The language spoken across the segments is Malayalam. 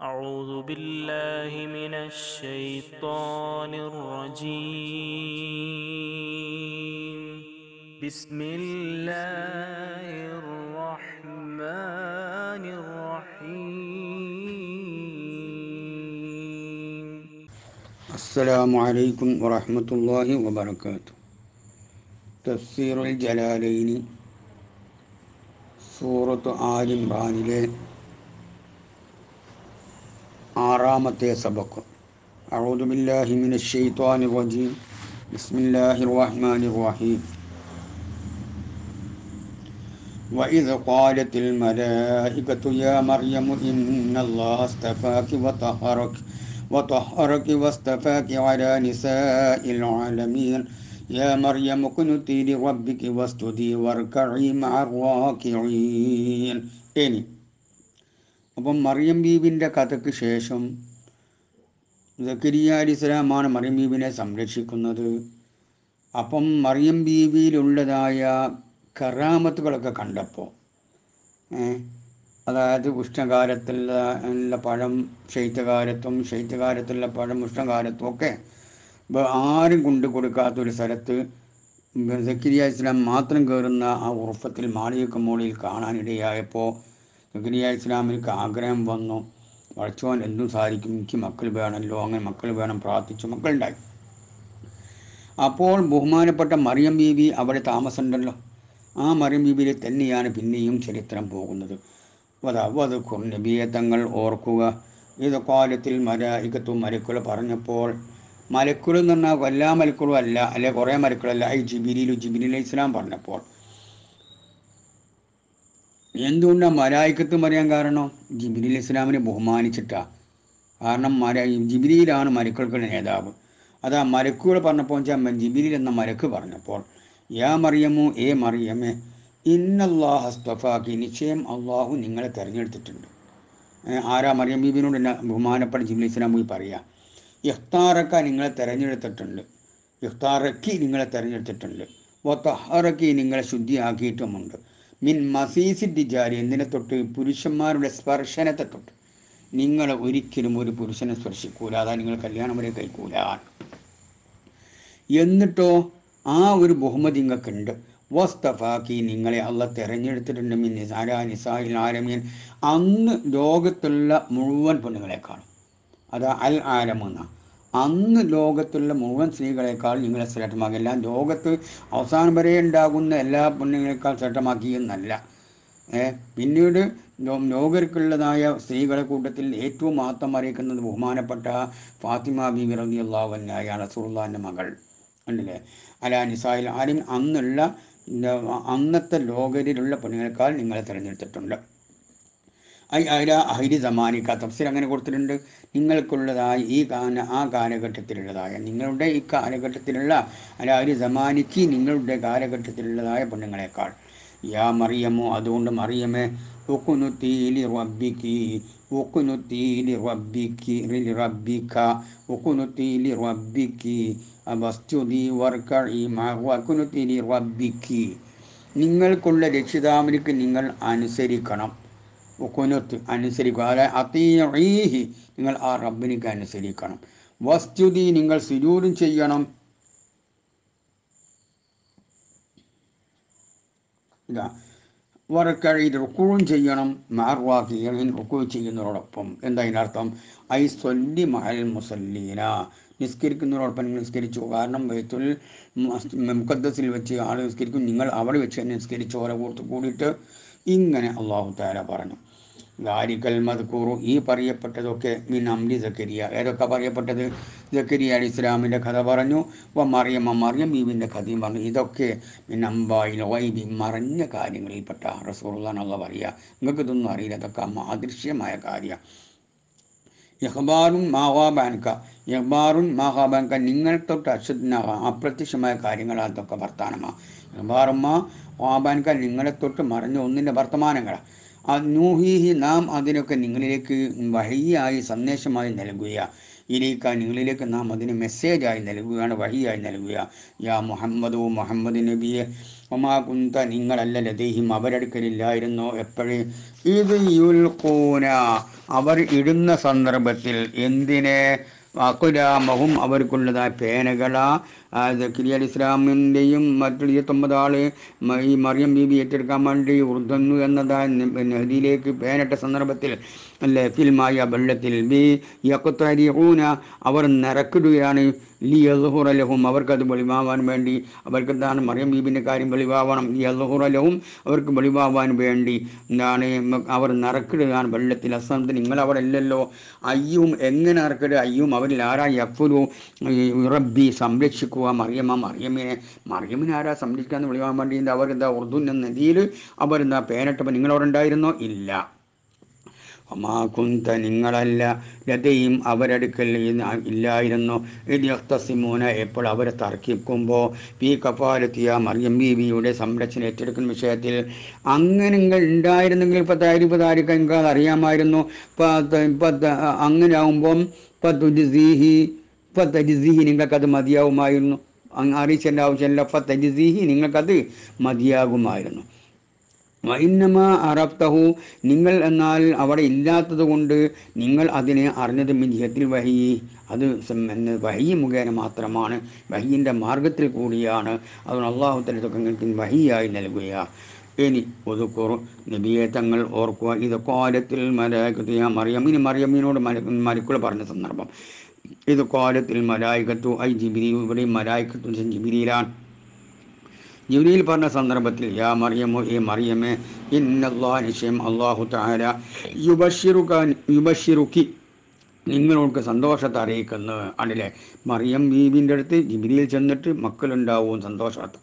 أعوذ بالله من الشيطان الرجيم بسم الله الرحمن الرحيم السلام عليكم ورحمة الله وبركاته تفسير الجلالين സൂറത്ത് ആൽ ഇമ്രാനിലെ ആറാമത്തെ സബക്ക് أعوذ بالله من الشيطان الرجيم بسم الله الرحمن الرحيم وإذ قالت الملائكة يا مريم إن الله اصطفاك وطهرك وطهرك واصطفاك على نساء العالمين يا مريم اقنتي لربك واسجدي واركعي مع الراكعين ഇനി അപ്പം മറിയം ബീബിൻ്റെ കഥയ്ക്ക് ശേഷം സക്കരിയ അലി ഇസ്ലാമാണ് മറിയം ബീബിനെ സംരക്ഷിക്കുന്നത് അപ്പം മറിയം ബീബിയിലുള്ളതായ കറാമത്തുകളൊക്കെ കണ്ടപ്പോൾ അതായത് ഉഷ്ണകാലത്തുള്ള ഉള്ള പഴം ശൈത്യകാലത്തും ശൈത്യകാലത്തുള്ള പഴം ഉഷ്ണകാലത്തും ഒക്കെ ഇപ്പൊ ആരും കൊണ്ടു കൊടുക്കാത്തൊരു സ്ഥലത്ത് സക്കരിയ ഇസ്ലാം മാത്രം കയറുന്ന ആ ഉറപ്പത്തിൽ മാളികക്ക് മുകളിൽ കാണാനിടയായപ്പോൾ സക്കരിയ ഇസ്ലാമിലേക്ക് ആഗ്രഹം വന്നു വളച്ചോൻ എന്തും സാധിക്കും എനിക്ക് മക്കൾ വേണമല്ലോ അങ്ങനെ മക്കൾ വേണം പ്രാർത്ഥിച്ചു മക്കളുണ്ടായി അപ്പോൾ ബഹുമാനപ്പെട്ട മറിയം ബീബി അവിടെ താമസമുണ്ടല്ലോ ആ മറിയം ബീബിയിൽ തന്നെയാണ് പിന്നെയും ചരിത്രം പോകുന്നത് വധവത് നബിയെ തങ്ങൾ ഓർക്കുക ഇത് കാലത്തിൽ മരായികത്തും മലക്കുകൾ പറഞ്ഞപ്പോൾ മലക്കുകൾ എന്ന് പറഞ്ഞാൽ എല്ലാ മലക്കുകളും അല്ല അല്ലെ കുറേ മലക്കുകളല്ല ഈ ജിബിരിയിലും ജിബിരി ഇസ്ലാം പറഞ്ഞപ്പോൾ എന്തുകൊണ്ടാണ് മലായിക്കത്ത് പറയാൻ കാരണം ജിബിരി ഇസ്ലാമിനെ ബഹുമാനിച്ചിട്ടാ കാരണം മര ജിബിരിയിലാണ് മലക്കുകളുടെ നേതാവ് അതാ മലക്കുകൾ പറഞ്ഞപ്പോൾ വെച്ചാൽ ജിബിരിൽ എന്ന മലക്ക് പറഞ്ഞപ്പോൾ യാ മറിയമു ഏ മറിയമേ ഇന്നല്ലാഹ് അസ്തഫാക്കി നിശ്ചയം അള്ളാഹു നിങ്ങളെ തിരഞ്ഞെടുത്തിട്ടുണ്ട് ആരാ മറിയം ബീബിനോട് എന്നെ ബഹുമാനപ്പെട്ട ജിബിലി ഇസ്ലാം പോയി പറയാം ഇഫ്താറക്ക നിങ്ങളെ തിരഞ്ഞെടുത്തിട്ടുണ്ട് ഇഫ്താറക്കി നിങ്ങളെ തിരഞ്ഞെടുത്തിട്ടുണ്ട് വത്തഹറക്കി നിങ്ങളെ ശുദ്ധിയാക്കിയിട്ടുമുണ്ട് മിൻ മസീസി ഡിജാരി എന്തിനെ തൊട്ട് പുരുഷന്മാരുടെ സ്പർശനത്തെ തൊട്ട് നിങ്ങൾ ഒരിക്കലും ഒരു പുരുഷനെ സ്പർശിക്കൂല അതാ നിങ്ങൾ കല്യാണം വരെ കഴിക്കൂല എന്നിട്ടോ ആ ഒരു ബഹുമതി നിങ്ങൾക്കുണ്ട് വസ്തഫാക്കി നിങ്ങളെ അള്ള തിരഞ്ഞെടുത്തിട്ടുണ്ട് മിൻ നിസാര നിസാഹിൽ ആരമീൻ അന്ന് ലോകത്തുള്ള മുഴുവൻ പെണ്ണുങ്ങളെക്കാളും അത് അൽ ആലമെന്ന അന്ന് ലോകത്തുള്ള മുഴുവൻ സ്ത്രീകളെക്കാൾ നിങ്ങളെ ശ്രേഷ്ഠമാക്കി എല്ലാം ലോകത്ത് അവസാനം വരെ ഉണ്ടാകുന്ന എല്ലാ പെണ്ണുങ്ങളെക്കാൾ ശ്രേഷ്ഠമാക്കി എന്നല്ല ഏ പിന്നീട് ലോകർക്കുള്ളതായ സ്ത്രീകളെ കൂട്ടത്തിൽ ഏറ്റവും മഹത്വം അറിയിക്കുന്നത് ബഹുമാനപ്പെട്ട ഫാത്തിമ ബീബി റബി അള്ളാഹുനായ റസൂള്ളാൻ്റെ മകൾ ഉണ്ടല്ലേ അല നിസായിൽ ആരും അന്നുള്ള അന്നത്തെ ലോകരിലുള്ള പെണ്ണുങ്ങളെക്കാൾ നിങ്ങളെ തിരഞ്ഞെടുത്തിട്ടുണ്ട് ഐ അര അഹിരി സമാനിക്ക തഫ്സീർ അങ്ങനെ കൊടുത്തിട്ടുണ്ട് നിങ്ങൾക്കുള്ളതായ ഈ കാല ആ കാലഘട്ടത്തിലുള്ളതായ നിങ്ങളുടെ ഈ കാലഘട്ടത്തിലുള്ള അല്ല അരി സമാനിക്ക് നിങ്ങളുടെ കാലഘട്ടത്തിലുള്ളതായ പെണ്ണുങ്ങളെക്കാൾ യാ മറിയമോ അതുകൊണ്ട് മറിയമേ ഒക്കുനുത്തീലി റബ്ബിക്ക് ഒക്കുനുത്തീലി റബ്ബിക്ക് റബ്ബിക്ക ഒക്കുനുത്തീലി റബ്ബിക്ക് വസ്തുതി വർക്കഴി വക്കുനുത്തീലി റബ്ബിക്ക് നിങ്ങൾക്കുള്ള രക്ഷിതാവിനിക്ക് നിങ്ങൾ അനുസരിക്കണം കുനുത്ത് അനുസരിക്കുക അതായത് അതീഹി നിങ്ങൾ ആ റബ്ബിനിക്ക് അനുസരിക്കണം വസ്തുതി നിങ്ങൾ സുജൂരും ചെയ്യണം ഇതാ വറക്കഴി റുക്കുവും ചെയ്യണം മാർവാക്കി റുക്കു ചെയ്യുന്നതോടൊപ്പം എന്താ അതിനർത്ഥം ഐ സ്വല്ലി മഹൽ മുസല്ലീന നിസ്കരിക്കുന്നതോടൊപ്പം നിങ്ങൾ നിസ്കരിച്ചു കാരണം ബൈത്തുൽ മുഖദ്സിൽ വെച്ച് ആൾ നിസ്കരിക്കും നിങ്ങൾ അവിടെ വെച്ച് തന്നെ നിസ്കരിച്ചു ഓരോ കൂർത്ത് കൂടിയിട്ട് ഇങ്ങനെ അള്ളാഹു താല പറഞ്ഞു ഗാരിക്കൽ മദ്കൂറു ഈ പറയപ്പെട്ടതൊക്കെ മിൻ അംരി സക്കരിയ ഏതൊക്കെ പറയപ്പെട്ടത് സക്കരിയ അലി ഇസ്ലാമിൻ്റെ കഥ പറഞ്ഞു വ മറിയമ്മ മറിയം ബീബിൻ്റെ കഥയും പറഞ്ഞു ഇതൊക്കെ മിൻ അമ്പായിൽ വൈബി മറഞ്ഞ കാര്യങ്ങളിൽപ്പെട്ട റസൂള്ളാന്നുള്ള പറയുക നിങ്ങൾക്ക് ഇതൊന്നും അറിയില്ല അതൊക്കെ അദൃശ്യമായ കാര്യമാണ് യഹ്ബാറും മാഹാബാൻക യഹ്ബാറും മാഹാബാൻക നിങ്ങൾ തൊട്ട് അശ്വന അപ്രത്യക്ഷമായ കാര്യങ്ങൾ അതൊക്കെ വർത്താനമാണ് യഹ്ബാറുമ്മ വാബാൻക നിങ്ങളെ തൊട്ട് മറഞ്ഞ ഒന്നിൻ്റെ വർത്തമാനങ്ങളാണ് നൂഹീഹി നാം അതിനൊക്കെ നിങ്ങളിലേക്ക് വഴിയായി സന്ദേശമായി നൽകുക ഇലീക്ക നിങ്ങളിലേക്ക് നാം അതിന് മെസ്സേജായി നൽകുകയാണ് വഴിയായി നൽകുക യാ മുഹമ്മദോ മുഹമ്മദ് നബിയെ ഒമാ കുന്ത നിങ്ങളല്ല ലദേഹിം അവരടുക്കലില്ലായിരുന്നോ എപ്പോഴേ ഇത് യുൽക്കൂന അവർ ഇടുന്ന സന്ദർഭത്തിൽ എന്തിനെ അക്കുരാമഹും അവർക്കുള്ളതായ പേനകളാ ജക്കിരി അലി ഇസ്ലാമിൻ്റെയും മറ്റു ഇരുപത്തൊമ്പത് ആള് മ- ഈ മറിയം ബീബി ഏറ്റെടുക്കാൻ വേണ്ടി ഉർദന്നു എന്നതായ നദിയിലേക്ക് പേനിട്ട സന്ദർഭത്തിൽ അല്ലേ ഫിൽമായ വെള്ളത്തിൽ ബി യക്കുത്തരിഊന അവർ നിറക്കിടുകയാണ് ലി യൽഹുറലഹും അവർക്കത് വെളിവാവാൻ വേണ്ടി അവർക്ക് എന്താണ് മറിയം ബീബിൻ്റെ കാര്യം വെളിവാവണം ലി യൽഹുറലഹും അവർക്ക് വെളിവാവാൻ വേണ്ടി എന്താണ് മ- അവർ നിറക്കിടുകയാണ് വെള്ളത്തിൽ അസ്ഥാനത്ത് നിങ്ങൾ അവിടെ ഇല്ലല്ലോ അയ്യും എങ്ങനെ ഇറക്കിടുക അയ്യും അവരിൽ ആരാ യഫുലു റബ്ബി സംരക്ഷിക്കുക മറിയമ്മ മറിയമ്മിനെ മറിയമ്മിനെ ആരാ സംരക്ഷിക്കാന്ന് വെളിവാൻ വേണ്ടി എന്താ അവർ എന്താ ഉറുദു എന്ന നദിയിൽ അവരെന്താ പേനട്ടപ്പോൾ നിങ്ങളവിടെ ഉണ്ടായിരുന്നോ ഇല്ല ഒമാകുന്ത നിങ്ങളല്ല ലതയും അവരടുക്കൽ ഇന്ന് ഇല്ലായിരുന്നു ഇദ്യസ്തസിമൂന എപ്പോൾ അവരെ തർക്കിക്കുമ്പോൾ പി കഫാലത്തിയ മറിയം ബീവിയുടെ സംരക്ഷണം ഏറ്റെടുക്കുന്ന വിഷയത്തിൽ അങ്ങനെ നിങ്ങൾ ഉണ്ടായിരുന്നെങ്കിൽ ഇപ്പം താരിപ്പ് താരിക്ക നിങ്ങൾക്ക് അത് അറിയാമായിരുന്നു ഇപ്പം അങ്ങനെ ആകുമ്പം ഇപ്പം തുജിസീഹി ഇപ്പം തജിസീഹി നിങ്ങൾക്കത് മതിയാവുമായിരുന്നു അങ്ങ് അറിയിച്ചതിൻ്റെ ആവശ്യമില്ല ഇപ്പം തജിസീഹി നിങ്ങൾക്കത് മതിയാകുമായിരുന്നു വൈന്നമ അറബ്തഹു നിങ്ങൾ എന്നാൽ അവിടെ ഇല്ലാത്തത് കൊണ്ട് നിങ്ങൾ അതിനെ അറിഞ്ഞത് മിനിഹത്തിൽ വഹി അത് സം- എന്ന് വഹി മുഖേന മാത്രമാണ് വഹീൻ്റെ മാർഗത്തിൽ കൂടിയാണ് അതുകൊണ്ട് അള്ളാഹുത്തലത്തൊക്കെ നിങ്ങൾക്ക് വഹിയായി നൽകുക ഇനി ഒതുക്കുറു നബിയെ തങ്ങൾ ഓർക്കുക ഇത് കോലത്തിൽ മലായിക്കത്ത് ഞാൻ മറിയം ഇനി മറിയമ്മിനോട് മരിക്കുള്ള പറഞ്ഞ സന്ദർഭം ഇത് കോലത്തിൽ മലായിക്കത്തു ഐ ജിബിരി ഇവിടെ മലായിക്കത്തു ജിബിരിയിലാണ് ജിബ്രീൽ പറഞ്ഞ സന്ദർഭത്തിൽ യാ മറിയമോ ഏ മറിയമേ ഇന്നല്ലാ നിശ്ചയം അള്ളാഹു താര യുബഷിറുക യുബഷിറുക്കി നിങ്ങളോൾക്ക് സന്തോഷത്തെ അറിയിക്കുന്നു ആണല്ലേ മറിയം ബീബിൻ്റെ അടുത്ത് ജിബ്രീൽ ചെന്നിട്ട് മക്കളുണ്ടാവും സന്തോഷത്തെ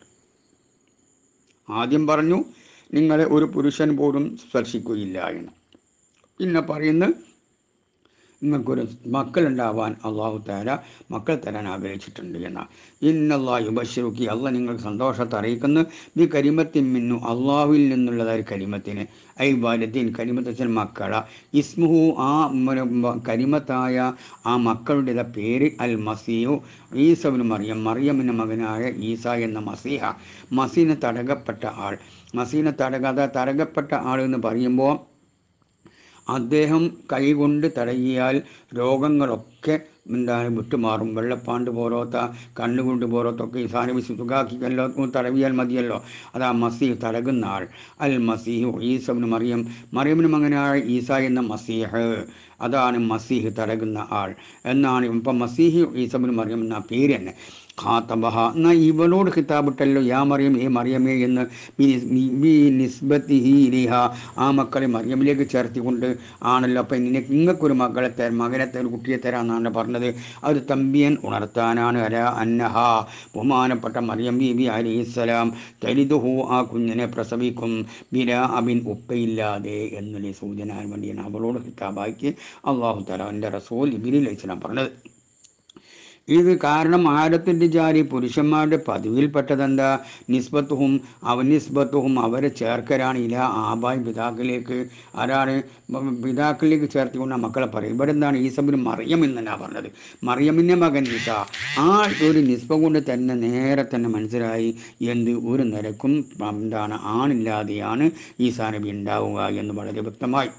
ആദ്യം പറഞ്ഞു നിങ്ങളെ ഒരു പുരുഷൻ പോലും സ്പർശിക്കുകയില്ല എന്ന് പിന്നെ പറയുന്നു നിങ്ങൾക്കൊരു മക്കളുണ്ടാവാൻ അള്ളാഹു താര മക്കൾ തരാൻ ആഗ്രഹിച്ചിട്ടുണ്ട് എന്ന ഇന്നല്ലാ യുബശ്രുക്കി അല്ല നിങ്ങൾക്ക് സന്തോഷത്തെ അറിയിക്കുന്നു ബി കരിമത്തിൻ മിന്നു അള്ളാഹുവിൽ നിന്നുള്ളതായ കരിമത്തിന് ഐ ബാലത്തിൻ കരിമത്തച്ഛൻ മക്കള ഇസ്മുഹു ആ മ- മ- കരിമത്തായ ആ മക്കളുടെ പേര് അൽ മസീഹു ഈസവിന് മറിയം മറിയമിൻ്റെ മകനായ ഈസ എന്ന മസീഹ മസീനെ തടകപ്പെട്ട ആൾ മസീനെ തടകാതെ തടകപ്പെട്ട ആൾ എന്ന് പറയുമ്പോൾ അദ്ദേഹം കൈകൊണ്ട് തടയിയാൽ രോഗങ്ങളൊക്കെ എന്താണ് വിട്ടുമാറും വെള്ളപ്പാണ്ട് പോലോത്ത കണ്ണുകൊണ്ട് പോലോത്തൊക്കെ ഈ സാധനം സുഖാക്കിക്കല്ലോ തടവിയാൽ മതിയല്ലോ അതാ മസീഹ് തടകുന്ന ആൾ അൽ മസീഹ് ഈസബിന് മറിയം മറിയമിന് മകനായ ഈസ എന്ന മസീഹ് അതാണ് മസീഹ് തടകുന്ന ആൾ എന്നാണ് ഇപ്പം മസീഹ് ഈസബിന് മറിയം എന്ന പേര് തന്നെ ഖാത്തബഹ എന്നാൽ ഇവളോട് ഖിതാബിട്ടല്ലോ യാ മറിയം ഏ മറിയമേ എന്ന് ബി- ബി- ബി നിസ്ബത്തിഹി ഇലിഹ ആ മക്കളെ മറിയമിലേക്ക് ചേർത്തിക്കൊണ്ട് ആണല്ലോ അപ്പം നിനക്ക് നിങ്ങൾക്കൊരു മകളെ തരാം മകനെ തരാം ഒരു കുട്ടിയെ തരാമെന്നാണ് പറഞ്ഞത് അത് തമ്പിയൻ ഉണർത്താനാണ് അല അന്നഹ ബഹുമാനപ്പെട്ട മറിയം ബീബി അലിസ്സലാം തരിതുഹു ആ കുഞ്ഞിനെ പ്രസവിക്കും ബില അബിൻ ഉപ്പയില്ലാതെ എന്നുള്ള സൂചന വേണ്ടിയാണ് അവളോട് ഖിതാബാക്കി അള്ളാഹു തലാൻ്റെ റസൂൽ ഇബിലി അലൈഹി സ്വലാം പറഞ്ഞത് ഇത് കാരണം ആരത്തിൻ്റെ ജാരി പുരുഷന്മാരുടെ പതിവിൽപ്പെട്ടതെന്താ നിസ്ബത്തുഹും അവനിസ്ബത്തുഹും അവരെ ചേർക്കലാണ് ഇല ആബായ് പിതാക്കളിലേക്ക് ആരാണ് ബ- പിതാക്കളിലേക്ക് ചേർത്തിക്കൊണ്ട് ആ മക്കളെ പറയും ഇവിടെ എന്താണ് ഈസബിന് മറിയം എന്നാ പറഞ്ഞത് മറിയമിൻ്റെ മകൻ ഈസ ആ ഒരു നിസ്ബ കൊണ്ട് തന്നെ നേരെ തന്നെ മനസ്സിലായി എന്ത് ഒരു നിരക്കും എന്താണ് ആണില്ലാതെയാണ് ഈസാ നബി ഉണ്ടാവുക എന്ന് വളരെ വ്യക്തമായി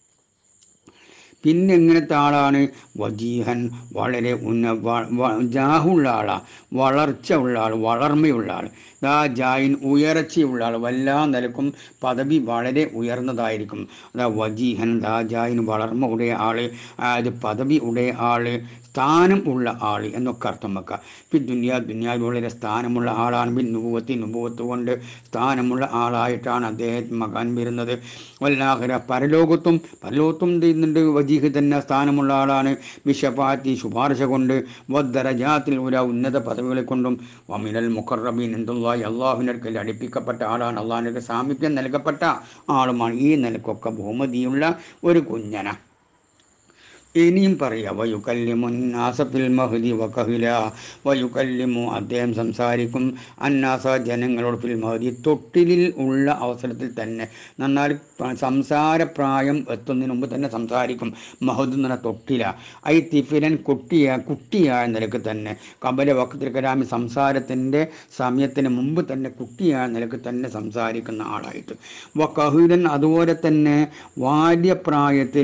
പിന്നെ എങ്ങനത്തെ ആളാണ് വജീഹൻ വളരെ ഉന്ന വ- വ- ജാഹുള്ള ആളാണ് വളർച്ച ഉള്ള ആൾ വളർമ്മയുള്ള ആൾ ദാ ജായിൻ ഉയർച്ചയുള്ള ആൾ എല്ലാ നിലക്കും പദവി വളരെ ഉയർന്നതായിരിക്കും അതാ വജീഹൻ ദാ ജായിൻ വളർമ്മ ഉடைய ആള് അതായത് പദവി ഉடைய ആള് സ്ഥാനം ഉള്ള ആൾ എന്നൊക്കെ അർത്ഥം വെക്കാം പിന്നെ ദുനിയാ ദുനിയാവിൽ വളരെ സ്ഥാനമുള്ള ആളാണ് ബിൻ നുപൂവത്തി നുപൂവത്ത് കൊണ്ട് സ്ഥാനമുള്ള ആളായിട്ടാണ് അദ്ദേഹം മകാൻ വരുന്നത് വല്ലാഹര പരലോകത്തും പരലോകത്തും ചെയ്യുന്നുണ്ട് വജീഹ് തന്നെ സ്ഥാനമുള്ള ആളാണ് ബിഷഫാത്തി ശുപാർശ കൊണ്ട് വദ്ദറജാത്തിൽ ഒരു ഉന്നത പദവികളെ കൊണ്ടും വമിനൽ മുഖറബീൻ എന്തുള്ളായി അള്ളാഹുവിൻ്റെ അടുക്കൽ അടുപ്പിക്കപ്പെട്ട ആളാണ് അള്ളാഹിൻ്റെ സാമീപ്യം നൽകപ്പെട്ട ആളുമാണ് ഈ നിലക്കൊക്കെ ബഹുമതിയുള്ള ഒരു കുഞ്ഞന ഇനിയും പറയുക വയുക്കല്ലിമു നാസഫിൽ മഹദി വകഹില വയുക്കല്ലിമു അദ്ദേഹം സംസാരിക്കും അന്നാസ ജനങ്ങളോട് ഫിൽ മഹദി തൊട്ടിലിൽ ഉള്ള അവസരത്തിൽ തന്നെ നന്നാൽ സംസാരപ്രായം എത്തുന്നതിന് മുമ്പ് തന്നെ സംസാരിക്കും മഹദ് എന്ന് പറഞ്ഞ തൊട്ടില ഐ തിഫിലൻ കുട്ടിയ കുട്ടിയായ നിലക്ക് തന്നെ കബല വക്തിൽ കലാമി സംസാരത്തിൻ്റെ സമയത്തിന് മുമ്പ് തന്നെ കുട്ടിയായ നിലക്ക് തന്നെ സംസാരിക്കുന്ന ആളായിട്ട് വകഹിലൻ അതുപോലെ തന്നെ വാല്യപ്രായത്തിൽ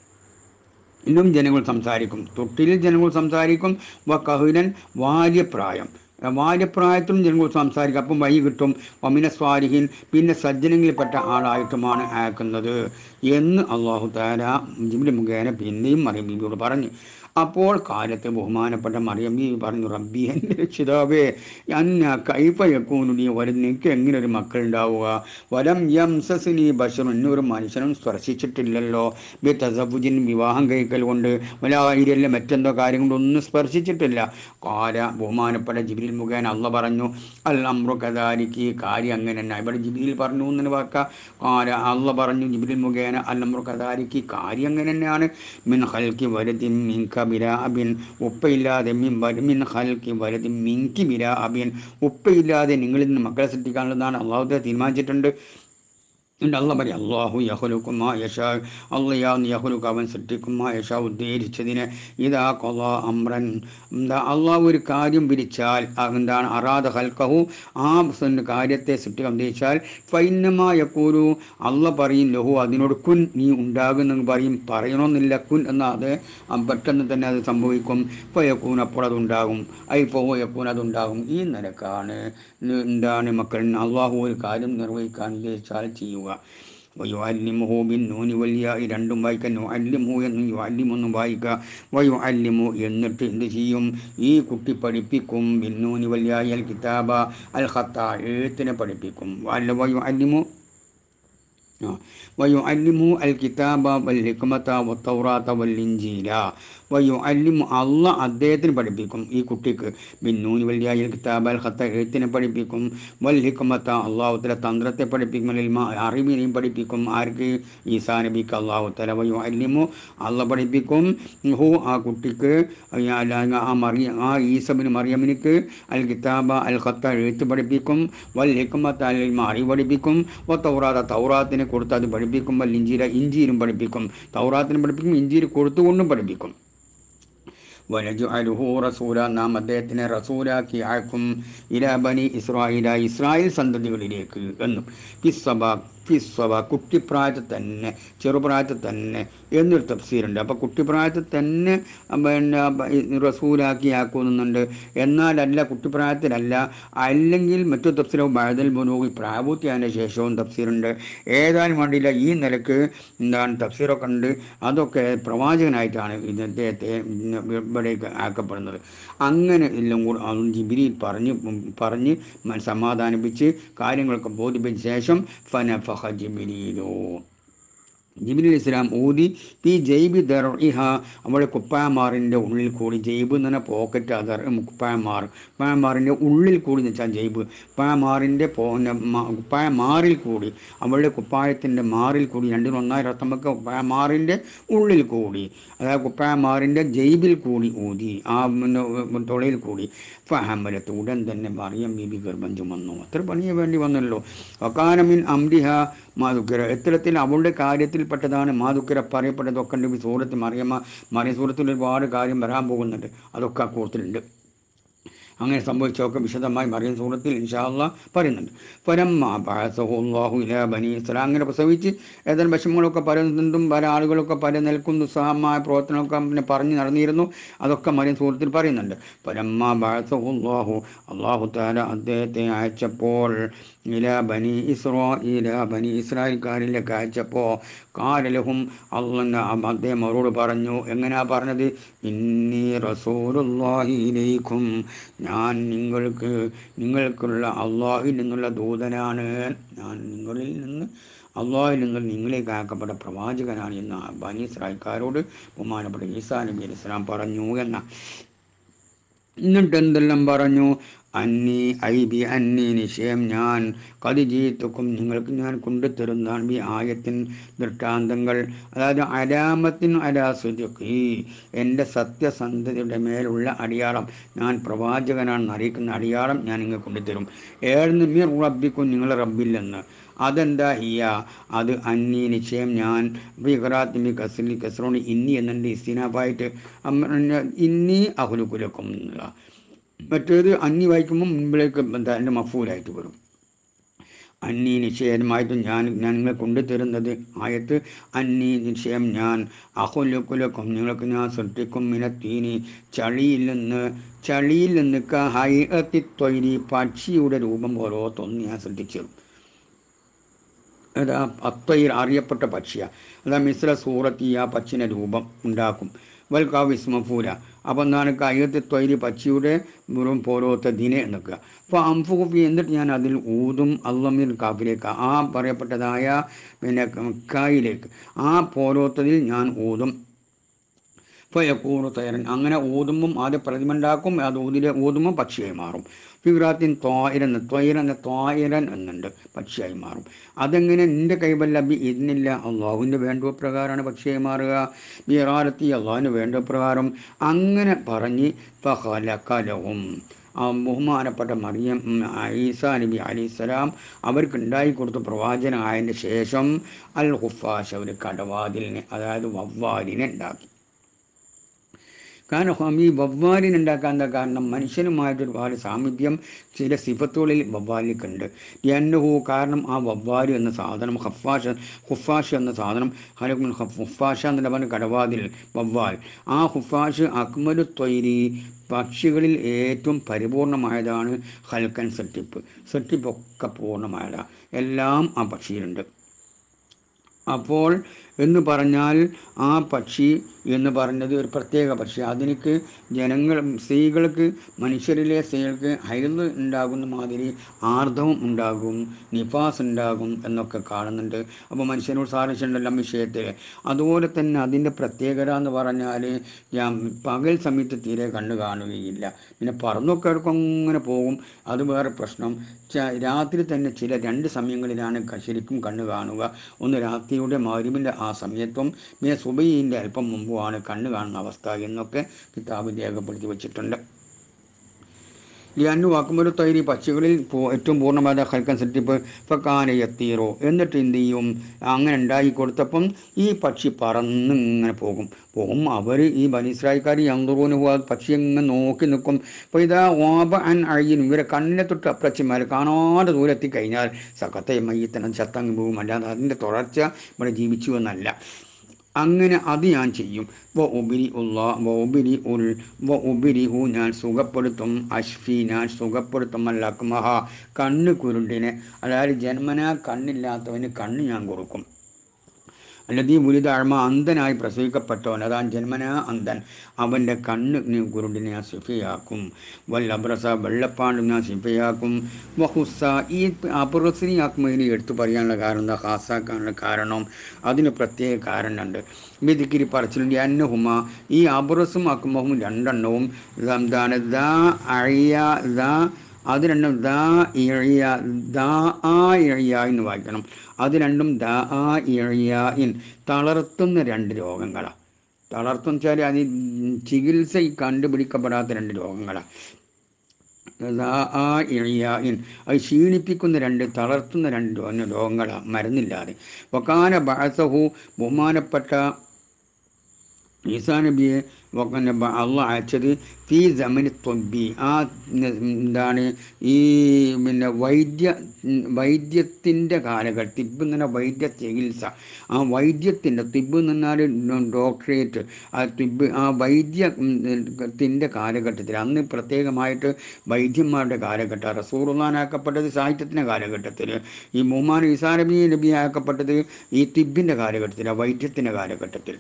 ഇന്നും ജനങ്ങൾ സംസാരിക്കും തൊട്ടിലിൽ ജനങ്ങൾ സംസാരിക്കും വ കഹിരൻ വാര്യപ്രായം വാര്യപ്രായത്തിലും ജനങ്ങൾ സംസാരിക്കും അപ്പം വഴി കിട്ടും ഒമിന സ്വാരിഹിൻ പിന്നെ സജ്ജനങ്ങളിൽപ്പെട്ട ആളായിട്ടുമാണ് അയക്കുന്നത് എന്ന് അള്ളാഹു താര ജിബിലി മുഖേന പിന്നെയും മറിയം ബീബിയോട് പറഞ്ഞു അപ്പോൾ കാലത്ത് ബഹുമാനപ്പെട്ട മറിയം ബീവി പറഞ്ഞു റബ്ബി എൻ്റെ രക്ഷിതാവേ അന്ന കൈപ്പയക്കൂനുടി വരും എനിക്ക് എങ്ങനെ ഒരു മക്കൾ ഉണ്ടാവുക വലം യംസസിനി ബഷറും എന്നൊരു മനുഷ്യനും സ്പർശിച്ചിട്ടില്ലല്ലോ ബി തസബുജിൻ വിവാഹം കഴിക്കൽ കൊണ്ട് വലായിരിയല്ല മറ്റെന്തോ കാര്യം കൊണ്ടൊന്നും സ്പർശിച്ചിട്ടില്ല കാല ബഹുമാനപ്പെട്ട ജിബിലിൽ മുഖേന അള്ള പറഞ്ഞു അൽ അമ്രു കദാരിക്ക് കാര്യം അങ്ങനെ തന്നെ ഇവിടെ ജിബിലിൽ പറഞ്ഞു എന്ന് വാക്ക കാല അള്ള പറഞ്ഞു ജിബിലിൽ മുഖേന അൽ അമ്രു കദാരിക്ക് കാര്യം അങ്ങനെ തന്നെയാണ് മിൻ ഹൽക്കി വരതി മിൻക ബിരാ അബിൻ ഉപ്പയില്ലാതെ മിൻ വര- മിൻ ഹൽക്കി വരതി മിൻകി ബിരാ അബിൻ ഉപ്പയില്ലാതെ നിങ്ങളിൽ നിന്ന് മക്കളെ സൃഷ്ടിക്കാനുള്ളതാണ് അള്ളാഹുദ തീരുമാനിച്ചിട്ടുണ്ട് എന്നിട്ട് അള്ള പറയും അള്ളാഹു യഹുലുക്കുമാ യഷാ അള്ളയാന്ന് യഹുലുക്ക് അവൻ സൃഷ്ടിക്കുമാ യഷാ ഉദ്ദേശിച്ചതിന് ഇതാ കൊല അമ്രൻ എന്താ അള്ളാഹു ഒരു കാര്യം പിരിച്ചാൽ അത് എന്താണ് അറാദ ഹൽക്കഹു ആ സ- കാര്യത്തെ സൃഷ്ടിക്കാൻ ഉദ്ദേശിച്ചാൽ ഫൈനമായക്കൂരു അള്ള പറയും ലഹു അതിനോട് കുൻ നീ ഉണ്ടാകുന്നെന്ന് പറയും പറയണമെന്നില്ല കുൻ എന്നാൽ അത് ആ പെട്ടെന്ന് തന്നെ അത് സംഭവിക്കും ഫയക്കൂൻ അപ്പോൾ അതുണ്ടാകും ഐ പോവോ യക്കൂൻ അതുണ്ടാകും ഈ നിലക്കാണ് ന- എന്താണ് മക്കൾ അള്ളാഹു ഒരു കാര്യം നിർവഹിക്കാൻ ഉദ്ദേശിച്ചാൽ ചെയ്യുക വയുഅല്ലിമുഹു ബിൻ നൂനി വലിയ ഈ രണ്ടും വായിക്കാൻ യുഅല്ലിമു എന്നും യുഅല്ലിമൊന്നും വായിക്കുക വയുഅല്ലിമു എന്നിട്ട് എന്ത് ചെയ്യും ഈ കുട്ടി പഠിപ്പിക്കും ബിൻ നൂനി വലിയ അൽ കിതാബ അൽ ഖത്ത എഴുത്തിനെ പഠിപ്പിക്കും അല്ല വയുഅല്ലിമു വയുഅല്ലിമു അൽ കിതാബ വൽ ഹിക്മത വത്തൗറാത്ത വൽ ഇൻജീല വയുഅല്ലിമു അള്ള അദ്ദേഹത്തിന് പഠിപ്പിക്കും ഈ കുട്ടിക്ക് ബിന്നൂനി വലിയ കിതാബ് അൽ ഖത്ത എഴുത്തിനെ പഠിപ്പിക്കും വൽ ഹിക്മത്ത അള്ളാഹുത്തല തന്ത്രത്തെ പഠിപ്പിക്കും ഇൽമ അറിവിനെയും പഠിപ്പിക്കും ആർക്ക് ഈസാ നബിക്ക് അള്ളാഹുത്തല വയുഅല്ലിമു അള്ള പഠിപ്പിക്കും ഹു ആ കുട്ടിക്ക് ആ മറിയ ആ ഈസബിന് മറിയമിനിക്ക് അൽ കിതാബ അൽ ഖത്ത എഴുത്ത് പഠിപ്പിക്കും വൽ ഹിക്മത്ത് അൽ ഇൽമ അറിവ് പഠിപ്പിക്കും വ തൗറാത്ത തൗറാത്തിനെ കൊടുത്ത് അത് പഠിപ്പിക്കും വൽ ഇഞ്ചീര ഇഞ്ചീരും പഠിപ്പിക്കും തൗറാത്തിനെ പഠിപ്പിക്കും ഇഞ്ചീര് കൊടുത്തുകൊണ്ടും പഠിപ്പിക്കും വനജുഅലുഹു റസൂല നാം അദ്ദേഹത്തിനെ റസൂലാക്കി അയക്കും ഇലാ ബനി ഇസ്രായേല ഇസ്രായേൽ സന്തതികളിലേക്ക് എന്നും ഫിസ്വബ ഫിസ്വബ കുട്ടിപ്രായത്തിൽ തന്നെ ചെറുപ്രായത്തിൽ തന്നെ എന്നൊരു തഫ്സീറുണ്ട് അപ്പോൾ കുട്ടിപ്രായത്തിൽ തന്നെ പിന്നെ റസൂലാക്കി ആക്കുന്നുണ്ട് എന്നാലല്ല കുട്ടിപ്രായത്തിലല്ല അല്ലെങ്കിൽ മറ്റു തഫ്സീറോ ബഴതൽ ബുനൂഹി പ്രാബൂത്തിയതിന് ശേഷവും തഫ്സീറുണ്ട് ഏതായാലും വേണ്ടിയില്ല ഈ നിലക്ക് എന്താണ് തഫ്സീറൊക്കെ ഉണ്ട് അതൊക്കെ പ്രവാചകനായിട്ടാണ് ഇദ്ദേഹത്തെ ഇവിടേക്ക് ആക്കപ്പെടുന്നത് അങ്ങനെ എല്ലാം കൂടെ അതും ജിബിരിയിൽ പറഞ്ഞ് പറഞ്ഞ് മ- സമാധാനിപ്പിച്ച് കാര്യങ്ങളൊക്കെ ബോധിപ്പിച്ച ശേഷം ഫനഫഹ ജിബിരിയിലോ ജിബിലി ഇസ്ലാം ഊതി ഈ ജൈബി ദർഇഹ അവിടെ കുപ്പായമാറിൻ്റെ ഉള്ളിൽ കൂടി ജൈബ് എന്ന് പറഞ്ഞാൽ പോക്കറ്റ് അതർ കുപ്പായമാർ കുപ്പായമാറിൻ്റെ ഉള്ളിൽ കൂടി എന്ന് വെച്ചാൽ ജൈബ് കുപ്പായമാറിൻ്റെ പോ കുപ്പായമാറിൽ കൂടി അവളുടെ കുപ്പായത്തിൻ്റെ മാറിൽ കൂടി രണ്ടിനും ഒന്നായി അർത്ഥം വെക്കുക കുപ്പായമാറിൻ്റെ ഉള്ളിൽ കൂടി അതായത് കുപ്പായമാറിൻ്റെ ജൈബിൽ കൂടി ഊതി ആ പിന്നെ തുളയിൽ കൂടി ഫഹമലത്ത് ഉടൻ തന്നെ മറിയം ബീബി ഗർഭം ചുമന്നു അത്ര പണിയെ വേണ്ടി വന്നല്ലോ വക്കാനമിൻ അംരിഹ മാതുക്കര ഇത്തരത്തിൽ അവളുടെ കാര്യത്തിൽപ്പെട്ടതാണ് മാതുക്കര പറയപ്പെട്ടതൊക്കെ ഉണ്ട് ഈ സൂറത്ത് മറിയമ്മ മറിയ സൂറത്തിൽ ഒരുപാട് കാര്യം വരാൻ പോകുന്നുണ്ട് അതൊക്കെ ആ കൂട്ടത്തിലുണ്ട് അങ്ങനെ സംഭവിച്ചതൊക്കെ വിശദമായി മറിയം സൂറത്തിൽ ഇൻഷാല്ല പറയുന്നുണ്ട് പരമ്മ ബാസഹുല്ലാഹു ഇല ബനി ഇസ്ലാം അങ്ങനെ പ്രസവിച്ച് ഏതാനും വിഷമങ്ങളൊക്കെ പരന്നുണ്ടും പല ആളുകളൊക്കെ പല നിൽക്കുന്ന ഉത്സാഹമായ പ്രവർത്തനമൊക്കെ പിന്നെ പറഞ്ഞു നടന്നിരുന്നു അതൊക്കെ മറിയം സൂറത്തിൽ പറയുന്നുണ്ട് പരമ്മ ബാസഹുല്ലാഹു അള്ളാഹു താല അദ്ദേഹത്തെ അയച്ചപ്പോൾ ഇല ബനി ഇസ്രോ ഇല ബനി ഇസ്രായേൽക്കാരിലേക്ക് അയച്ചപ്പോൾ കാരലഹും അള്ള അദ്ദേഹം അവരോട് പറഞ്ഞു എങ്ങനെയാ പറഞ്ഞത് ഇന്നി റസൂലുല്ലാഹിയിലേക്കും ഞാൻ നിങ്ങൾക്ക് നിങ്ങൾക്കുള്ള അള്ളാഹിൽ നിന്നുള്ള ദൂതനാണ് ഞാൻ നിങ്ങളിൽ നിന്ന് അള്ളാഹിൽ നിന്ന് നിങ്ങളേക്ക് ആക്കപ്പെട്ട പ്രവാചകനാണ് എന്ന് ബനി ഇസ്രായേൽക്കാരോട് ബഹുമാനപ്പെട്ട ഈസാ നബി അലൈഹി സ്വലാം പറഞ്ഞു എന്ന എന്നിട്ട് എന്തെല്ലാം പറഞ്ഞു അന്നി ഐ ബി അന്നി നിശ്ചയം ഞാൻ കതിജീത്തുക്കും നിങ്ങൾക്ക് ഞാൻ കൊണ്ടുതരുന്നതാണ് ബി ആയത്തിൻ ദൃഷ്ടാന്തങ്ങൾ അതായത് അരാമത്തിൻ അരാസുദി എൻ്റെ സത്യസന്ധതയുടെ മേലുള്ള അടിയാളം ഞാൻ പ്രവാചകനാണെന്ന് അറിയിക്കുന്ന അടിയാളം ഞാൻ നിങ്ങൾക്ക് കൊണ്ടുതരും ഏഴ്ന്ന് മീർ റബ്ബിക്കും നിങ്ങളെ റബ്ബില്ലെന്ന് അതെന്താ ഹിയ അത് അന്നി നിശ്ചയം ഞാൻ ബിഖറാത്തിമി കസ്രി കസ്രോണി ഇന്നി എന്നുണ്ട് ഇസ്തിനാഫായിട്ട് ഇന്നി അഹുലുക്കുലക്കും എന്നുള്ള മറ്റേത് അന്നി വായിക്കുമ്പോൾ മുൻപിലേക്ക് എന്താ എൻ്റെ മഫൂലായിട്ട് വരും അന്നി നിശ്ചയമായിട്ടും ഞാൻ ഞാൻ നിങ്ങളെ കൊണ്ടുതരുന്നത് ആയത്ത് അന്നി നിശ്ചയം ഞാൻ അഹുലുക്കുലക്കും നിങ്ങൾക്ക് ഞാൻ സൃഷ്ടിക്കും മിനത്തീനി ചളിയിൽ നിന്ന് ചളിയിൽ നിന്ന് ഹൈഅത്തി തൊയ്രി പക്ഷിയുടെ രൂപം ഓരോത്തൊന്ന് ഞാൻ സൃഷ്ടിച്ചു അതാ അത്തയിൽ അറിയപ്പെട്ട പക്ഷിയാണ് അതാ മിശ്ര സൂറത്തി ആ പക്ഷിനെ രൂപം ഉണ്ടാക്കും വൽക്കാവ് ഇസ്മഫൂല അപ്പം എന്താണ് കയ്യത്ത് തൊയ്രി പക്ഷിയുടെ വെറും പോരോത്ത ദിനെ എന്നൊക്കെ അപ്പോൾ അംഫുഫി എന്നിട്ട് ഞാൻ അതിൽ ഊതും അള്ളമിൽ കാഫിലേക്ക് ആ പറയപ്പെട്ടതായ പിന്നെ കായിലേക്ക് ആ പോരോത്തതിൽ ഞാൻ ഊതും ഫയക്കൂറു തയറൻ അങ്ങനെ ഊതുമ്പം ആദ്യം പ്രതിമണ്ടാക്കും അത് ഊതിലെ ഊതുമ്പം പക്ഷിയായി മാറും ഫിറാത്തിൻ ത്വായിരൻ ത്വയിരൻ ത്വായിരൻ എന്നുണ്ട് പക്ഷിയായി മാറും അതെങ്ങനെ നിന്റെ കൈവല്ല ബി ഇതിനില്ല അള്ളാഹുവിൻ്റെ വേണ്ട പ്രകാരമാണ് പക്ഷിയായി മാറുക ബിറാരത്തി അള്ളാഹുവിന് വേണ്ട പ്രകാരം അങ്ങനെ പറഞ്ഞ് ഫഹലക്കലവും ആ ബഹുമാനപ്പെട്ട മറിയം ഈസാ നബി അലിസ്ലാം അവർക്ക് ഉണ്ടായി കൊടുത്ത പ്രവാചനമായതിന് ശേഷം അൽ ഹുഫാഷ് അവർ കടവാതിലിനെ അതായത് വവ്വാലിനെ ഉണ്ടാക്കി കാരണം ഈ വവ്വാലിനുണ്ടാക്കാൻ എന്താ കാരണം മനുഷ്യനുമായിട്ട് ഒരുപാട് സാമീപ്യം ചില സിഫത്തുകളിൽ വവ്വാലിക്കുണ്ട് എന്നഹു കാരണം ആ വവ്വാലി എന്ന സാധനം ഹഫാഷ് ഹുഫാഷ് എന്ന സാധനം ഹലക്കുൽ ഹുഫാഷ എന്നുള്ള പറഞ്ഞ കടവാതിൽ വവ്വാൽ ആ ഹുഫാഷ് അക്മലു ത്വൈരി പക്ഷികളിൽ ഏറ്റവും പരിപൂർണമായതാണ് ഹൽക്കൻ സെട്ടിപ്പ് സെട്ടിപ്പൊക്കെ പൂർണ്ണമായതാണ് എല്ലാം ആ പക്ഷിയിലുണ്ട് അപ്പോൾ എന്ന് പറഞ്ഞാൽ ആ പക്ഷി എന്ന് പറഞ്ഞത് ഒരു പ്രത്യേക പക്ഷി അതിനക്ക് ജനങ്ങൾ സ്ത്രീകൾക്ക് മനുഷ്യരിലെ സ്ത്രീകൾക്ക് ഹൈല് ഉണ്ടാകുന്ന മാതിരി ആർദ്രവും ഉണ്ടാകും നിഫാസ് ഉണ്ടാകും എന്നൊക്കെ കാണുന്നുണ്ട് അപ്പോൾ മനുഷ്യനോട് സാധിച്ചിട്ടുണ്ടല്ലോ വിഷയത്തിൽ അതുപോലെ തന്നെ അതിൻ്റെ പ്രത്യേകത എന്ന് പറഞ്ഞാൽ ഞാൻ പകൽ സമയത്ത് തീരെ കണ്ണു കാണുകയില്ല പിന്നെ പറന്നൊക്കെ എടുക്കും അങ്ങനെ പോകും അത് വേറെ പ്രശ്നം രാത്രി തന്നെ ചില രണ്ട് സമയങ്ങളിലാണ് ശരിക്കും കണ്ണ് കാണുക ഒന്ന് രാത്രിയുടെ മാരിമിൻ്റെ ആ സമയത്തും പിന്നെ സുബൈൻ്റെ അല്പം മുമ്പുമാണ് കണ്ണ് കാണുന്ന അവസ്ഥ എന്നൊക്കെ കിതാബ് രേഖപ്പെടുത്തി വെച്ചിട്ടുണ്ട് ലിയാനു വാക്കുമൊരു തൈരി പക്ഷികളിൽ ഏറ്റവും പൂർണ്ണമായ ഹൽക്കൻ സെറ്റിപ്പ് ഫക്കാന എത്തീറോ എന്നിട്ട് എന്ത് ചെയ്യും അങ്ങനെ ഉണ്ടാക്കി കൊടുത്തപ്പം ഈ പക്ഷി പറന്ന് ഇങ്ങനെ പോകും പോകും അവർ ഈ ബനീസ്രായിക്കാർ യന്തൂറിന് പോകാതെ പക്ഷി ഇങ്ങനെ നോക്കി നിൽക്കും അപ്പോൾ ഇതാ ഓബ അൻ അഴിയും ഇവരെ കണ്ണിനെ തൊട്ട് അപ്രച്ചിമാർ കാണാതെ ദൂരെത്തി കഴിഞ്ഞാൽ സക്കത്തെ മയ്യത്തനം ചത്തങ്ങ് പോകും അല്ലാതെ അതിൻ്റെ തുടർച്ച ഇവിടെ ജീവിച്ചു എന്നല്ല അങ്ങനെ അത് ഞാൻ ചെയ്യും വ ഉബിരി ഉള്ള വ ഉബിരി ഉൽ വ ഉബിരി ഹു ഞാൻ സുഖപ്പെടുത്തും അഷ്ഫി ഞാൻ സുഖപ്പെടുത്തും അല്ലക്മഹ കണ്ണ് കുരുണ്ടിനെ അതായത് ജന്മനാ കണ്ണില്ലാത്തവന് കണ്ണ് ഞാൻ കൊടുക്കും അല്ലതീ മുലിതാഴ്മ അന്ധനായി പ്രസവിക്കപ്പെട്ടവൻ അതാൻ ജന്മനാ അന്ധൻ അവൻ്റെ കണ്ണ് കുരുണ്ടിനെ ഞാൻ സിഫയാക്കും വല്ലബ്രസ വെള്ളപ്പാണ്ട് ഞാൻ സിഫയാക്കും വഹുസ ഈ അബ്രസിനിയാക്കുമ്പോൾ എടുത്തു പറയാനുള്ള കാരണം എന്താ ഹാസാക്കാനുള്ള കാരണം അതിന് പ്രത്യേക കാരണമുണ്ട് മിതിക്കിരി പറച്ചിലുണ്ട് അന്നഹുമ ഈ അബ്രസും അക്കുമ്പഹും രണ്ടെണ്ണവും എന്താണ് ദാ അഴിയ ദാ അത് രണ്ടും ദാ ഇഴിയ ദാ ആ ഇഴിയ എന്ന് വായിക്കണം അത് രണ്ടും ദാ ആ ഇഴിയ ഇൻ തളർത്തുന്ന രണ്ട് രോഗങ്ങളാണ് തളർത്തും വെച്ചാൽ അത് ചികിത്സ കണ്ടുപിടിക്കപ്പെടാത്ത രണ്ട് രോഗങ്ങളാണ് ആ ഇഴിയായിൻ അത് ക്ഷീണിപ്പിക്കുന്ന രണ്ട് തളർത്തുന്ന രണ്ട് രോഗങ്ങളാണ് മരുന്നില്ലാതെ വക്കാന ബാസഹു ബഹുമാനപ്പെട്ട ഈസാ നബിയെ അള്ള അയച്ചത് ഫീ ജമനി തൊബി ആ എന്താണ് ഈ പിന്നെ വൈദ്യ വൈദ്യത്തിൻ്റെ കാലഘട്ടം തിബ് എന്ന് പറഞ്ഞാൽ വൈദ്യ ചികിത്സ ആ വൈദ്യത്തിൻ്റെ തിബ് എന്ന് പറഞ്ഞാൽ ഡോക്ടറേറ്റ് ആ തിബ് ആ വൈദ്യത്തിൻ്റെ കാലഘട്ടത്തിൽ അന്ന് പ്രത്യേകമായിട്ട് വൈദ്യന്മാരുടെ കാലഘട്ടം റസൂറുല്ലാനാക്കപ്പെട്ടത് സാഹിത്യത്തിൻ്റെ കാലഘട്ടത്തിൽ ഈ മുഹമ്മാൻ ഈസാ നബി നബി ആക്കപ്പെട്ടത് ഈ തിബിൻ്റെ കാലഘട്ടത്തിൽ ആ വൈദ്യത്തിൻ്റെ കാലഘട്ടത്തിൽ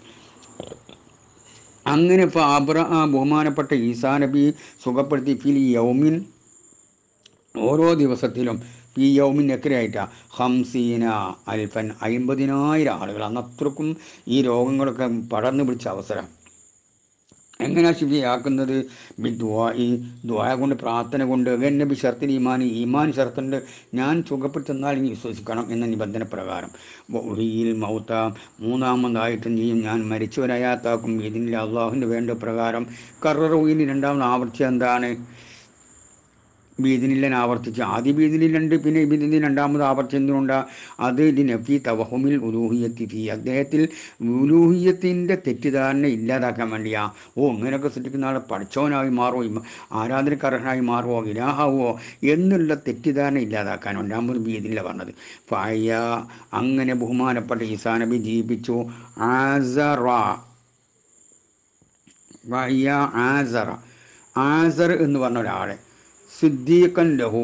അങ്ങനെ ഇപ്പോൾ അബ്ര ആ ബഹുമാനപ്പെട്ട ഈസാ നബി സുഖപ്പെടുത്തി ഫിൽ യൗമിൻ ഓരോ ദിവസത്തിലും ഈ യൗമിൻ എത്രയായിട്ടാണ് ഹംസീന അൽഫൻ അമ്പതിനായിരം ആളുകൾ അന്നത്രക്കും ഈ രോഗങ്ങളൊക്കെ പടർന്നു പിടിച്ച അവസരം എങ്ങനെയാ ശുചിയാക്കുന്നത് ബി ദ്വായി ദ്വായ കൊണ്ട് പ്രാർത്ഥന കൊണ്ട് എന്നെ ബി ഷർത്തിന് ഈമാൻ ഈമാൻ ഷർത്തുണ്ട് ഞാൻ സുഖപ്പെട്ടെന്നാൽ ഇനി വിശ്വസിക്കണം എന്ന നിബന്ധന പ്രകാരം ഒഴിയിൽ മൗത്ത മൂന്നാമതായിട്ട് നീ ഞാൻ മരിച്ചവനയാത്താക്കും ഇതിനില്ല അള്ളാഹുവിൻ്റെ വേണ്ട പ്രകാരം കററുയിന് രണ്ടാമത് ആവർത്തിച്ച എന്താണ് ബീദിനില്ലൻ ആവർത്തിച്ച് ആദ്യ ബീദിനിലുണ്ട് പിന്നെ ബീദിനി രണ്ടാമത് ആവർത്തിച്ചുകൊണ്ട് അത് ഇതിന് ഫി തവഹുമിൽ ഉലൂഹിയത്തി ഫി അദ്ദേഹത്തിൽ ഉലൂഹിയത്തിൻ്റെ തെറ്റിദ്ധാരണ ഇല്ലാതാക്കാൻ വേണ്ടിയാ ഓ ഇങ്ങനെയൊക്കെ സൃഷ്ടിക്കുന്ന ആൾ പഠിച്ചവനായി മാറുമോ ഇമ- ആരാധനക്കാരനായി മാറുമോ ഇലാഹാവോ എന്നുള്ള തെറ്റിദ്ധാരണ ഇല്ലാതാക്കാൻ രണ്ടാമത് ബീദിനില്ല പറഞ്ഞത് ഫയ അങ്ങനെ ബഹുമാനപ്പെട്ട ഈസാ നബി ജീവിപ്പിച്ചു ആസറ വയ്യ ആസറ ആസർ എന്ന് പറഞ്ഞ ഒരാളെ സിദ്ദീഖൻ ലഹു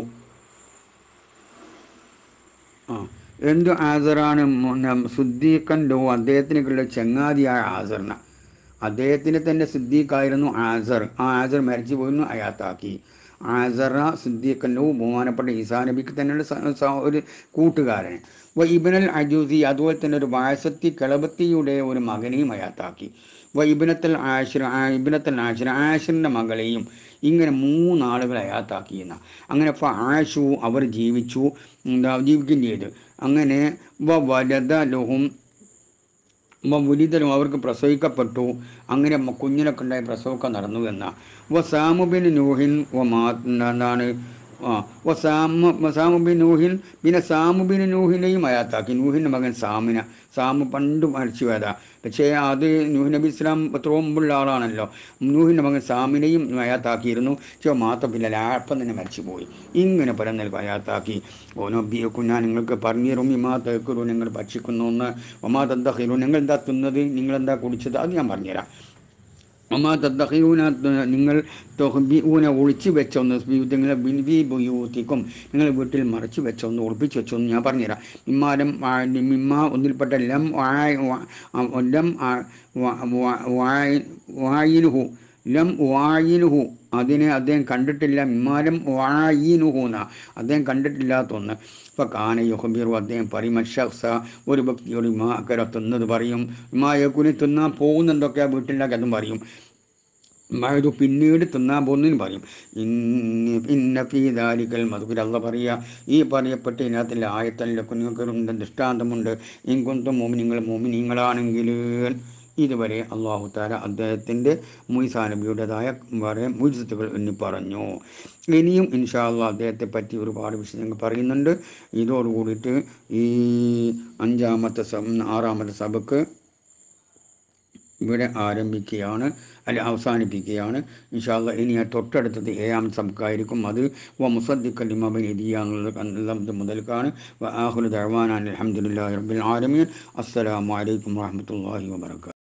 ആ എന്ത് ആസറാണ് സുദ്ദീഖൻ ലഹു അദ്ദേഹത്തിനുള്ള ചങ്ങാതിയായ ആസറിന അദ്ദേഹത്തിന് തന്നെ സിദ്ദീഖായിരുന്നു ആസർ ആ ആസർ മരിച്ചു പോയിരുന്നു അയാത്താക്കി ആസറ സിദ്ദീഖൻ ലഹു ബഹുമാനപ്പെട്ട ഈസാ നബിക്ക് തന്നെയുള്ള സ- സ- ഒരു കൂട്ടുകാരൻ വ ഇബനൽ അജൂസി അതുപോലെ തന്നെ ഒരു വായസത്തി കിളബത്തിയുടെ ഒരു മകനെയും അയാത്താക്കി വ ഇബിനത്തൽ ആഷിർ ഇബിനത്തൽ ആഷിർ ആഷിറിൻ്റെ മകളെയും ഇങ്ങനെ മൂന്നാളുകളെ അയാത്താക്കിയെന്ന അങ്ങനെ ഫ ആഷു അവർ ജീവിച്ചു എന്താ ജീവിക്കുകയും ചെയ്തു അങ്ങനെ വ വലത ലഹും മുലിതലും അവർക്ക് പ്രസവിക്കപ്പെട്ടു അങ്ങനെ മ- കുഞ്ഞിനൊക്കെ ഉണ്ടായി പ്രസവമൊക്കെ നടന്നു എന്ന വ സാമുബിൻ നൂഹിൻ വ മാ എന്താണ് ആ വ സാമ വ സാമുബിൻ നൂഹിൻ പിന്നെ സാമുബിൻ നൂഹിനെയും അയാത്താക്കി നൂഹിൻ്റെ മകൻ സാമിന സാമു പണ്ട് മരിച്ചു പോയതാ പക്ഷേ അത് നൂഹ് നബി ഇസ്ലാം എത്രയോ മുമ്പുള്ള ആളാണല്ലോ നൂഹിൻ്റെ മകൻ സാമിനെയും അയാത്താക്കിയിരുന്നു ചോ മാത്രമില്ല അപ്പം തന്നെ മരിച്ചു പോയി ഇങ്ങനെ പല നൽകും അയാത്താക്കി ഓനോ ബിയക്കും ഞാൻ നിങ്ങൾക്ക് പറഞ്ഞു തരും ഇമാ തേക്കുറു നിങ്ങൾ ഭക്ഷിക്കുന്നു എന്ന് ഒമാ തദ്ദഹിറു നിങ്ങൾ എന്താ തിന്നത് നിങ്ങൾ എന്താ കുടിച്ചത് അത് ഞാൻ പറഞ്ഞുതരാം ഒമാ തദ്ദഹിറൂന നിങ്ങൾ തൊഹബിഊന ഒളിച്ചു വെച്ചൊന്ന് നിങ്ങളെ ബിൻവി ബുയൂത്തിക്കും നിങ്ങൾ വീട്ടിൽ മറച്ചു വെച്ചൊന്ന് ഒളിപ്പിച്ച് വെച്ചൊന്ന് ഞാൻ പറഞ്ഞുതരാം മിമ്മാരം മിമ്മ ഒന്നിൽപ്പെട്ട ലം വായ് വ- ലം ആ- വ- വ- വായ് വായിനുഹു ലം വായിനുഹു അതിനെ അദ്ദേഹം കണ്ടിട്ടില്ല മിമ്മാരം വായിനുഹു എന്നാ അദ്ദേഹം കണ്ടിട്ടില്ലാത്തൊന്ന് ഇപ്പം കാന യുഹബീറു അദ്ദേഹം പറയും ഷഖ്സ ഒരു വ്യക്തിയോട് ഇമാ അക്കര തിന്നത് പറയും ഇമായക്കുനി തിന്നാൻ പോകുന്നുണ്ടൊക്കെ വീട്ടിലേക്ക് അതും പറയും മഴതു പിന്നീട് തിന്നാൻ പോകുന്നതിന് പറയും ഇന്ന ഇന്ന ഫീദാലിക്കൽ മധുര അല്ല പറയുക ഈ പറയപ്പെട്ട ഇതിനകത്തിൽ ആയത്തല്ലൊക്കെ നിങ്ങൾക്കുണ്ട് ദൃഷ്ടാന്തമുണ്ട് ഇൻകൊന്തും മോമിനിങ്ങൾ മോമിനിങ്ങളാണെങ്കിൽ ഇതുവരെ അള്ളാഹു താല അദ്ദേഹത്തിൻ്റെ മുയ്സാ നബിയുടേതായ വേറെ മുജിത്തുകൾ എന്ന് പറഞ്ഞു ഇനിയും ഇൻഷാ അള്ളാഹ് അദ്ദേഹത്തെ പറ്റി ഒരുപാട് വിഷയങ്ങൾ പറയുന്നുണ്ട് ഇതോടുകൂടിയിട്ട് ഈ അഞ്ചാമത്തെ സബ് ആറാമത്തെ സഭക്ക് ഇവിടെ ആരംഭിക്കുകയാണ് അല്ലെ അവസാനിപ്പിക്കുകയാണ് ഇൻഷാല്ല ഇനി ആ തൊട്ടടുത്തത് ഏഴാം സബ്ക്കായിരിക്കും അത് വ മുസദ്ദിഖൽ ലിമബൻ എതിയ എന്നുള്ളത് മുതൽക്കാണ് വ ആഹുൽ ദഅ്വാന അൽഹംദുലില്ലാഹി റബ്ബിൽ ആലമീൻ അസ്സലാമു അലൈക്കും വറഹ്മത്തുള്ളാഹി വബറകാതുഹു